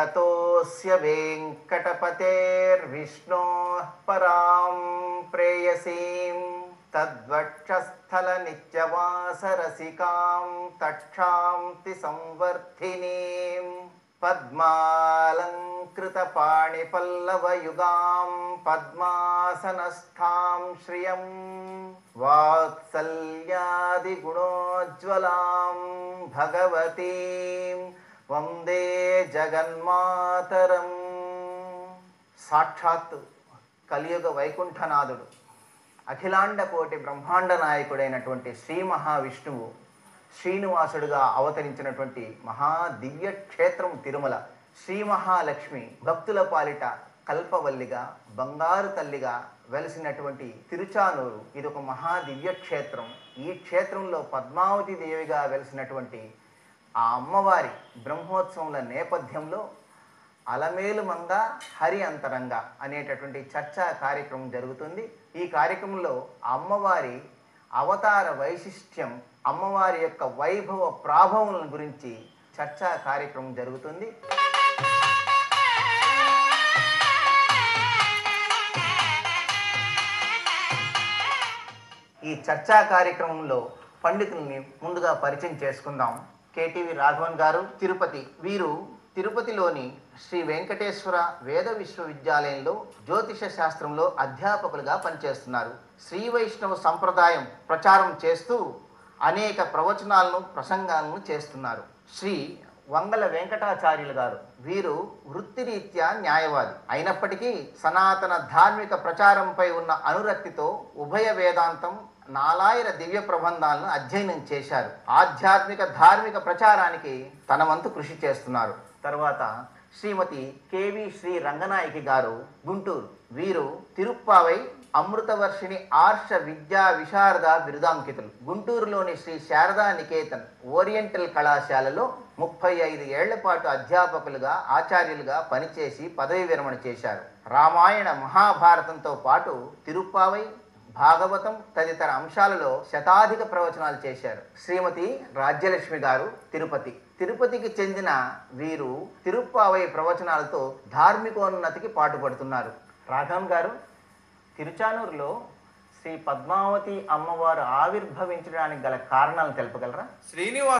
ततोऽस्य वेङ्कटपतेर्विष्णोः परां प्रेयसीं तद्वक्षस्थलनित्यवासरसिकां तक्षान्ति संवर्धिनीं पद्मालङ्कृतपाणिपल्लवयुगां पद्मासनस्थां श्रियं वात्सल्यादिगुणोज्ज्वलां भगवतीं వందే జగన్మాతరం సాక్షాత్తు కలియుగ వైకుంఠనాథుడు అఖిలాండ కోటి బ్రహ్మాండ నాయకుడైనటువంటి శ్రీ మహావిష్ణువు శ్రీనివాసుడుగా అవతరించినటువంటి మహా దివ్య క్షేత్రం తిరుమల శ్రీ మహాలక్ష్మి భక్తుల పాలిట కల్పవల్లిగా బంగారు తల్లిగా వెలిసినటువంటి తిరుచానూరు ఇది ఒక మహా దివ్య క్షేత్రం ఈ క్షేత్రంలో పద్మావతి దేవిగా వెలిసినటువంటి ఆ అమ్మవారి బ్రహ్మోత్సవముల నేపథ్యంలో అలమేలు మంద హరి అంతరంగ అనేటటువంటి చర్చా కార్యక్రమం జరుగుతుంది ఈ కార్యక్రమంలో అమ్మవారి అవతార వైశిష్ట్యం అమ్మవారి యొక్క వైభవ ప్రాభవములను గురించి చర్చా కార్యక్రమం జరుగుతుంది ఈ చర్చా కార్యక్రమంలో పండితుల్ని ముందుగా పరిచయం చేసుకుందాం కేటీవీ రాఘవన్ గారు తిరుపతి వీరు తిరుపతిలోని శ్రీ వెంకటేశ్వర వేద విశ్వవిద్యాలయంలో జ్యోతిష శాస్త్రంలో అధ్యాపకులుగా పనిచేస్తున్నారు శ్రీ వైష్ణవ సంప్రదాయం ప్రచారం చేస్తూ అనేక ప్రవచనాలను ప్రసంగాలను చేస్తున్నారు శ్రీ వంగల వెంకటాచార్యులు గారు వీరు వృత్తిరీత్యా న్యాయవాది అయినప్పటికీ సనాతన ధార్మిక ప్రచారంపై ఉన్న అనురక్తితో ఉభయ వేదాంతం నాలాయిర దివ్య ప్రబంధాలను అధ్యయనం చేశారు ఆధ్యాత్మిక ధార్మిక ప్రచారానికి తన వంతు కృషి చేస్తున్నారు తర్వాత శ్రీమతి కేవి శ్రీ రంగనాయకి గారు గుంటూరు వీరు తిరుప్పావై అమృతవర్షిణి ఆర్ష విద్యా విశారద బిరుదాంకితులు గుంటూరులోని శ్రీ శారదా నికేతన్ ఓరియంటల్ కళాశాలలో ముప్పై ఐదు ఏళ్ల పాటు అధ్యాపకులుగా ఆచార్యులుగా పనిచేసి పదవి విరమణ చేశారు రామాయణ మహాభారతంతో పాటు తిరుప్పావై భాగవతం తదితర అంశాలలో శతాధిక ప్రవచనాలు చేశారు శ్రీమతి రాజ్యలక్ష్మి గారు తిరుపతి తిరుపతికి చెందిన వీరు తిరుప్పావై ప్రవచనాలతో ధార్మికోన్నతికి పాటుపడుతున్నారు రాఘవన్ గారు తిరుచానూరులో శ్రీ పద్మావతి అమ్మవారు ఆవిర్భవించడానికి గల కారణాలను తెలుపగలరా శ్రీనివాస